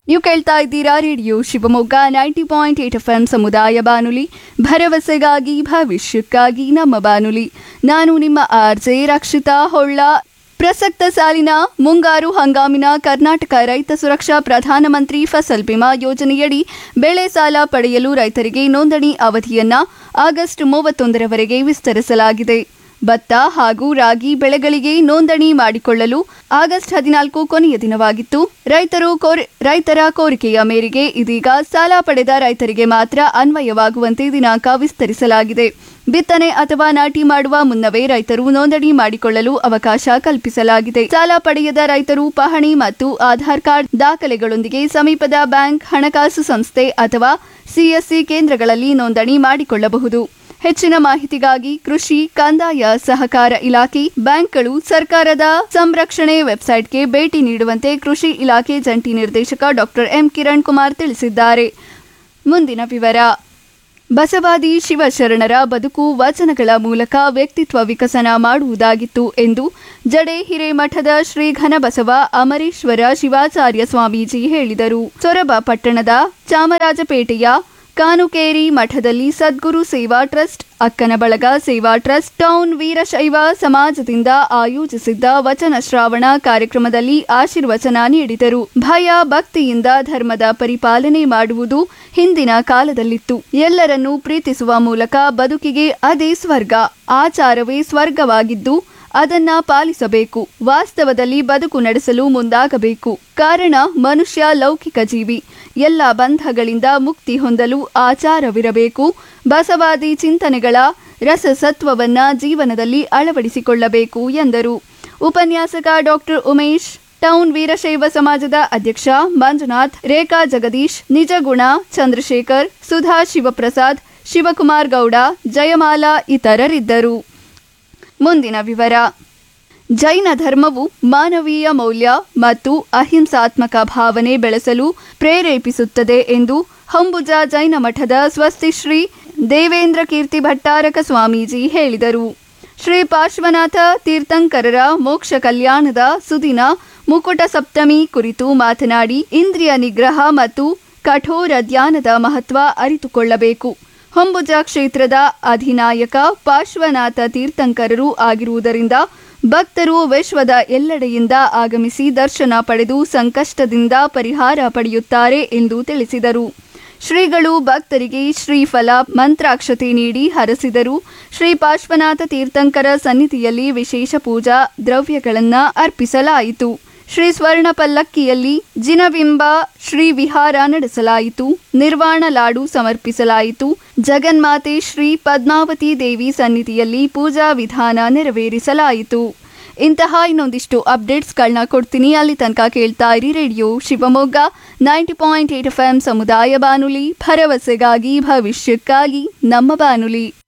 ನೀವು ಕೇಳ್ತಾ ಇದ್ದೀರಾ radio Shivamogga ninety point eight F M ಸಮುದಾಯ ಬಾನುಲಿ ಭರವಸೆಗಾಗಿ ಭವಿಷ್ಯಕ್ಕಾಗಿ ನಮ್ಮ ಬಾನುಲಿ ನಾನು ನಿಮ್ಮ ಆರ್ ಜೆ ರಕ್ಷಿತಾ ಹೊಳ್ಳ ಪ್ರಸಕ್ತ ಸಾಲಿನ ಮುಂಗಾರು ಹಂಗಾಮಿನ ಕರ್ನಾಟಕ ರೈತ ಸುರಕ್ಷಾ ಪ್ರಧಾನಮಂತ್ರಿ ಫಸಲ್ ಬಿಮಾ ಯೋಜನೆಯಡಿ ಬೆಳೆ ಸಾಲ ಪಡೆಯಲು ರೈತರಿಗೆ ನೋಂದಣಿ ಅವಧಿಯನ್ನ ಆಗಸ್ಟ್ ಮೂವತ್ತೊಂದರವರೆಗೆ ವಿಸ್ತರಿಸಲಾಗಿದೆ ಭತ್ತ ಹಾಗೂ ರಾಗಿ ಬೆಳೆಗಳಿಗೆ ನೋಂದಣಿ ಮಾಡಿಕೊಳ್ಳಲು ಆಗಸ್ಟ್ ಹದಿನಾಲ್ಕು ಕೊನೆಯ ದಿನವಾಗಿತ್ತು ರೈತರು ಕೋರಿ ರೈತರ ಕೋರಿಕೆಯ ಮೇರೆಗೆ ಇದೀಗ ಸಾಲ ಪಡೆದ ರೈತರಿಗೆ ಮಾತ್ರ ಅನ್ವಯವಾಗುವಂತೆ ದಿನಾಂಕ ವಿಸ್ತರಿಸಲಾಗಿದೆ ಬಿತ್ತನೆ ಅಥವಾ ನಾಟಿ ಮಾಡುವ ಮುನ್ನವೇ ರೈತರು ನೋಂದಣಿ ಮಾಡಿಕೊಳ್ಳಲು ಅವಕಾಶ ಕಲ್ಪಿಸಲಾಗಿದೆ ಸಾಲ ಪಡೆಯದ ರೈತರು ಪಹಣಿ ಮತ್ತು ಆಧಾರ್ ಕಾರ್ಡ್ ದಾಖಲೆಗಳೊಂದಿಗೆ ಸಮೀಪದ ಬ್ಯಾಂಕ್ ಹಣಕಾಸು ಸಂಸ್ಥೆ ಅಥವಾ ಸಿಎಸ್ಸಿ ಕೇಂದ್ರಗಳಲ್ಲಿ ನೋಂದಣಿ ಮಾಡಿಕೊಳ್ಳಬಹುದು ಹೆಚ್ಚಿನ ಮಾಹಿತಿಗಾಗಿ ಕೃಷಿ ಕಂದಾಯ ಸಹಕಾರ ಇಲಾಖೆ ಬ್ಯಾಂಕ್ಗಳು ಸರ್ಕಾರದ ಸಂರಕ್ಷಣೆ ವೆಬ್ಸೈಟ್ಗೆ ಭೇಟಿ ನೀಡುವಂತೆ ಕೃಷಿ ಇಲಾಖೆ ಜಂಟಿ ನಿರ್ದೇಶಕ ಡಾಕ್ಟರ್ ಎಂ ಕಿರಣ್ ಕುಮಾರ್ ತಿಳಿಸಿದ್ದಾರೆ ಮುಂದಿನ ವಿವರ ಬಸವಾದಿ ಶಿವಶರಣರ ಬದುಕು ವಚನಗಳ ಮೂಲಕ ವ್ಯಕ್ತಿತ್ವ ವಿಕಸನ ಮಾಡುವುದಾಗಿತ್ತು ಎಂದು ಜಡೆ ಹಿರೇಮಠದ ಶ್ರೀ ಘನಬಸವ ಅಮರೇಶ್ವರ ಶಿವಾಚಾರ್ಯ ಸ್ವಾಮೀಜಿ ಹೇಳಿದರು ಸೊರಬ ಪಟ್ಟಣದ ಚಾಮರಾಜಪೇಟೆಯ ಕಾನುಕೇರಿ ಮಠದಲ್ಲಿ ಸದ್ಗುರು ಸೇವಾ ಟ್ರಸ್ಟ್ ಅಕ್ಕನ ಬಳಗ ಸೇವಾ ಟ್ರಸ್ಟ್ ಟೌನ್ ವೀರಶೈವ ಸಮಾಜದಿಂದ ಆಯೋಜಿಸಿದ್ದ ವಚನ ಶ್ರಾವಣ ಕಾರ್ಯಕ್ರಮದಲ್ಲಿ ಆಶೀರ್ವಚನ ನೀಡಿದರು ಭಯ ಭಕ್ತಿಯಿಂದ ಧರ್ಮದ ಪರಿಪಾಲನೆ ಮಾಡುವುದು ಹಿಂದಿನ ಕಾಲದಲ್ಲಿತ್ತು ಎಲ್ಲರನ್ನೂ ಪ್ರೀತಿಸುವ ಮೂಲಕ ಬದುಕಿಗೆ ಅದೇ ಸ್ವರ್ಗ ಆಚಾರವೇ ಸ್ವರ್ಗವಾಗಿದ್ದು ಅದನ್ನ ಪಾಲಿಸಬೇಕು ವಾಸ್ತವದಲ್ಲಿ ಬದುಕು ನಡೆಸಲು ಮುಂದಾಗಬೇಕು ಕಾರಣ ಮನುಷ್ಯ ಲೌಕಿಕ ಜೀವಿ ಎಲ್ಲ ಬಂಧಗಳಿಂದ ಮುಕ್ತಿ ಹೊಂದಲು ಆಚಾರವಿರಬೇಕು ಬಸವಾದಿ ಚಿಂತನೆಗಳ ರಸಸತ್ವವನ್ನ ಜೀವನದಲ್ಲಿ ಅಳವಡಿಸಿಕೊಳ್ಳಬೇಕು ಎಂದರು ಉಪನ್ಯಾಸಕ ಡಾಕ್ಟರ್ ಉಮೇಶ್ ಟೌನ್ ವೀರಶೈವ ಸಮಾಜದ ಅಧ್ಯಕ್ಷ ಮಂಜುನಾಥ್ ರೇಖಾ ಜಗದೀಶ್ ನಿಜಗುಣ ಚಂದ್ರಶೇಖರ್ ಸುಧಾ ಶಿವಪ್ರಸಾದ್ ಶಿವಕುಮಾರ್ ಗೌಡ ಜಯಮಾಲಾ ಇತರರಿದ್ದರು ಮುಂದಿನ ವಿವರ ಜೈನ ಧರ್ಮವು ಮಾನವೀಯ ಮೌಲ್ಯ ಮತ್ತು ಅಹಿಂಸಾತ್ಮಕ ಭಾವನೆ ಬೆಳೆಸಲು ಪ್ರೇರೇಪಿಸುತ್ತದೆ ಎಂದು ಹೊಂಬುಜ ಜೈನ ಮಠದ ಸ್ವಸ್ತಿ ಶ್ರೀ ದೇವೇಂದ್ರ ಕೀರ್ತಿ ಭಟ್ಟಾರಕ ಸ್ವಾಮೀಜಿ ಹೇಳಿದರು ಶ್ರೀ ಪಾರ್ಶ್ವನಾಥ ತೀರ್ಥಂಕರರ ಮೋಕ್ಷ ಕಲ್ಯಾಣದ ಸುದಿನ ಮುಕುಟ ಸಪ್ತಮಿ ಕುರಿತು ಮಾತನಾಡಿ ಇಂದ್ರಿಯ ನಿಗ್ರಹ ಮತ್ತು ಕಠೋರ ಧ್ಯಾನದ ಮಹತ್ವ ಅರಿತುಕೊಳ್ಳಬೇಕು ಹೊಂಬುಜ ಕ್ಷೇತ್ರದ ಅಧಿನಾಯಕ ಪಾರ್ಶ್ವನಾಥ ತೀರ್ಥಂಕರರು ಆಗಿರುವುದರಿಂದ ಭಕ್ತರು ವಿಶ್ವದ ಎಲ್ಲೆಡೆಯಿಂದ ಆಗಮಿಸಿ ದರ್ಶನ ಪಡೆದು ಸಂಕಷ್ಟದಿಂದ ಪರಿಹಾರ ಪಡೆಯುತ್ತಾರೆ ಎಂದು ತಿಳಿಸಿದರು ಶ್ರೀಗಳು ಭಕ್ತರಿಗೆ ಶ್ರೀಫಲ ಮಂತ್ರಾಕ್ಷತೆ ನೀಡಿ ಹರಸಿದರು ಶ್ರೀ ಪಾರ್ಶ್ವನಾಥ ತೀರ್ಥಂಕರ ಸನ್ನಿಧಿಯಲ್ಲಿ ವಿಶೇಷ ಪೂಜಾ ದ್ರವ್ಯಗಳನ್ನು ಅರ್ಪಿಸಲಾಯಿತು ಶ್ರೀ ಸ್ವರ್ಣ ಪಲ್ಲಕ್ಕಿಯಲ್ಲಿ ಜಿನಬಿಂಬ ಶ್ರೀ ವಿಹಾರ ನಡೆಸಲಾಯಿತು ನಿರ್ವಾಣ ಲಾಡು ಸಮರ್ಪಿಸಲಾಯಿತು ಜಗನ್ಮಾತೆ ಶ್ರೀ ಪದ್ಮಾವತಿ ದೇವಿ ಸನ್ನಿಧಿಯಲ್ಲಿ ಪೂಜಾ ವಿಧಾನ ನೆರವೇರಿಸಲಾಯಿತು ಇಂತಹ ಇನ್ನೊಂದಿಷ್ಟು ಅಪ್ಡೇಟ್ಸ್ಗಳನ್ನ ಕೊಡ್ತೀನಿ ಅಲ್ಲಿ ತನಕ ಕೇಳ್ತಾ ಇರಿ radio Shivamogga ninety point eight F M ಸಮುದಾಯ ಬಾನುಲಿ ಭರವಸೆಗಾಗಿ ಭವಿಷ್ಯಕ್ಕಾಗಿ ನಮ್ಮ ಬಾನುಲಿ